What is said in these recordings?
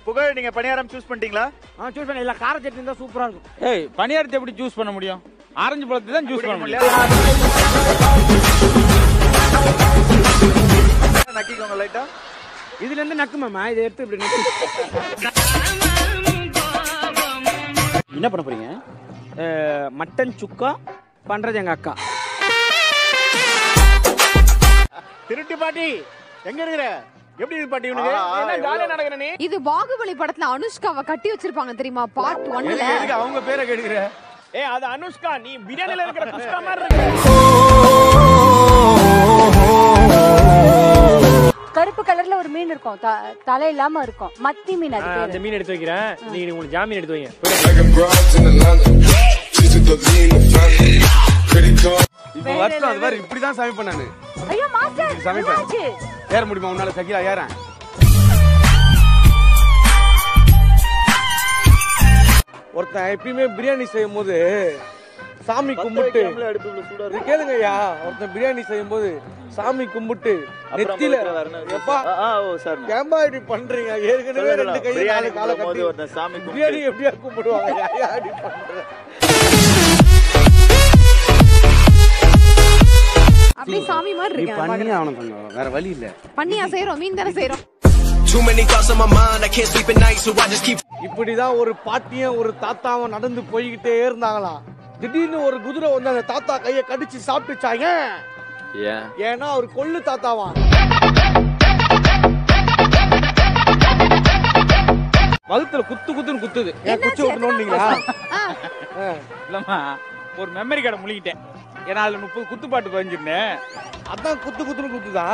புகழ் நீங்க பணியாரம் சூஸ் பண்ணிட்டீங்களா ஆ சூஸ் பண்ண இல்ல கார சட்னி தான் சூப்பரா இருக்கும் ஏய் பணியாரத்தை எப்படி ஜூஸ் பண்ண முடியும் ஆரஞ்சு பழத்தை தான் ஜூஸ் பண்ண முடியும் நக்கிக்கோங்க லைட்டா இதுல இருந்து நக்கு மாமா இதை எடுத்து இப்படி நக்கு என்ன பண்ண போறீங்க அஹ், மட்டன் சுக்கா பண்றது எங்க அக்கா திருட்டு பாட்டி எங்க இருக்கிற எப்படி இருக்கு பாட்டி உனக்கு என்ன ஜாலியா நடக்கிற நீ இது பாகுபலி படத்துல அனுஷ்காவை கட்டி வச்சிருப்பாங்க தெரியுமா பார்ட் ஒன்ல எதுக்கு அவங்க பேரை கேடுக்கிற ஏ அது அனுஷ்கா நீ பிரியாணில இருக்கிற குஷ்கா மாதிரி இருக்கு கருப்பு கலர்ல ஒரு மீன் இருக்கும் த- தலை இல்லாம இருக்கும் மத்தி மீன் அது அந்த பேரு மீன் எடுத்து வைக்கிறேன் நீங்க உங்களுக்கு ஜாமீன் எடுத்து வைங்க இப்போ வருஷம் அது மாதிரி இப்படிதான் சமைப்பேன் நானு ஐயோ மாஸ்டர் சமைப்பேன். என்னாச்சு? ஏற முடியுமா உன்னால சகிலா ஏறேன் ஒருத்தன் எப்பயுமே பிரியாணி செய்யும் போது சாமி கும்பிட்டு இது கேளுங்க ஐயா ஒருத்தன் பிரியாணி செய்யும் போது சாமி கும்பிட்டு நெத்தியில எப்பா ஏம்பா இப்படி பண்றீங்க ஏற்கனவே ரெண்டு கையை நாலு காலை கட்டி சாமி பிரியாணி எப்படியா கும்பிடுவாங்க ஏன் அப்படி பண்ற அப்படியே சாமி மாதிரி நீ இருக்கு பண்ணி ஆகணும் கொஞ்சம் வேற வழி இல்ல பண்ணியா செய்யறோம் மீன் தானே செய்யறோம் Too many thoughts on my mind, I can't sleep at night, so I just keep இப்படிதான் ஒரு பாட்டியும் ஒரு தாத்தாவும் நடந்து போய்கிட்டே இருந்தாங்களாம் திடீர்னு ஒரு குதிரை வந்து அந்த தாத்தா கைய கடிச்சு சாப்பிட்டுச்சாங்க ஏன் ஏன்னா அவர் கொள்ளு தாத்தாவா வகுத்துல குத்து குத்துன்னு குத்துது ஏன் குச்சி விட்டுனோன்னீங்களா இல்லம்மா ஒரு மெமரி கார்டை முழுகிட்டேன் ஏன்னா அதுல முப்பது குத்துப்பாட்டு பதிஞ்சிருந்தேன் அதான் குத்து குத்துன்னு குத்துதா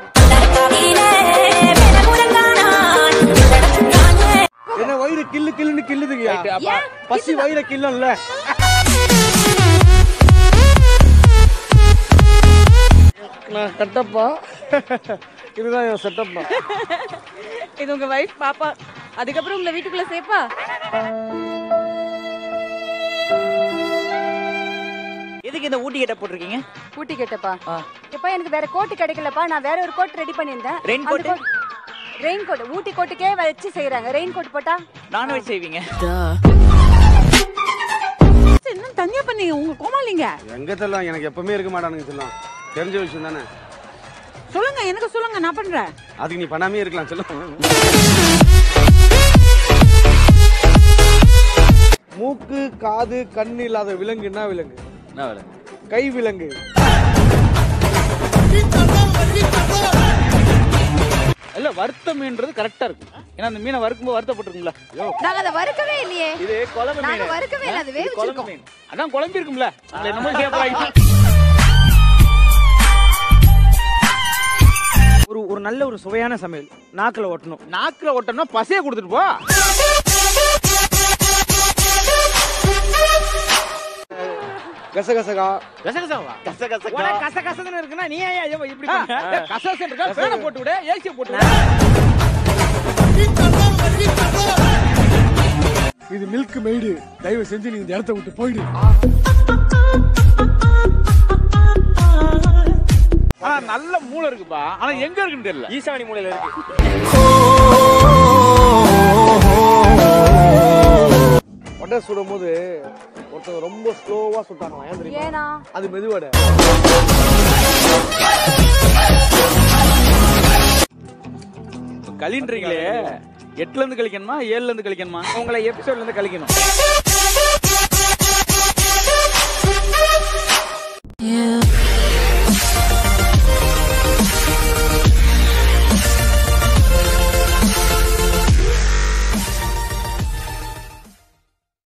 என்ன வயிறு கில்லு கில்லுன்னு கில்லுதுங்கய்யா பசி வயிறு கில்லும்ல நான் செட்டப்பா இதுதான் என் செட்டப்பா இது உங்க வைஃப் பாப்பா அதுக்கப்புறம் உங்களை வீட்டுக்குள்ள சேப்பா எதுக்கு இந்த ஊட்டி கட்ட போட்டிருக்கீங்க ஊட்டி கேட்டப்பா எப்பா எனக்கு வேற கோட் கிடைக்கலப்பா நான் வேற ஒரு கோட் ரெடி பண்ணியிருந்தேன் Rain coat? Rain coat Ooty கோட்டுக்கே வச்சு செய்யறாங்க ரெயின் கோட் போட்டா நான்வெஜ் செய்வீங்க என்ன தனியா பண்ணீங்க உங்க கோமாளிங்க எங்க தெரியலாம் எனக்கு எப்பவுமே இருக்க மாட்டானுங்க சொல்லலாம் தெரிஞ்ச விஷயம் தானே சொல்லுங்க எனக்கு சொல்லுங்க நான் பண்றேன் அதுக்கு நீ பண்ணாமே இருக்கலாம் சொல்லுங்க மூக்கு காது கண்ணு இல்லாத விலங்கு என்ன விலங்கு என்ன வேலை கை விலங்கு இல்ல வறுத்த மீன்றது கரெக்டா இருக்கும் ஏன்னா அந்த மீனை வறுக்கும்போது வருத்தப்பட்டிருக்கும்ல நாங்க அதை வறுக்கவே இல்லையே இது குழம்பு நாங்க வறுக்கவே இல்லை அது வேவிச்சிருக்கோம் மீன் அதான் குழம்பு இருக்கும்ல அதுல என்னமோ கேப்பறாங்க ஒரு ஒரு நல்ல ஒரு சுவையான சமையல் நாக்குல ஒட்டணும் நாக்குல ஒட்டனா பசைய கொடுத்துட்டு போ கசகசகா கசகசாவா கச கச உனக்கு கச கசன்னு இருக்குன்னா நீ ஏன் ஐயோ இப்படி பண்ற? கசகசன் இருக்கா பேனை போட்டு விடு ஏசிய போட்டு விடு இது மில்க் மெய்டு தயவு செஞ்சு நீ இந்த இடத்த விட்டு போயிடு ஆனா நல்ல மூளை இருக்குப்பா ஆனா எங்க இருக்குன்னு தெரியல ஈசானி மூலையில இருக்கு வடை சுடும் போது ஒருத்தவங்க ரொம்ப ஸ்லோவா சுட்டாங்க ஏன் தெரியுமா ஏனா அது மெதுவடை களின்றீங்களே எட்டுல இருந்து கழிக்கணுமா ஏழுல இருந்து கழிக்கணுமா உங்களை எபிசோட்ல இருந்து கழிக்கணும் You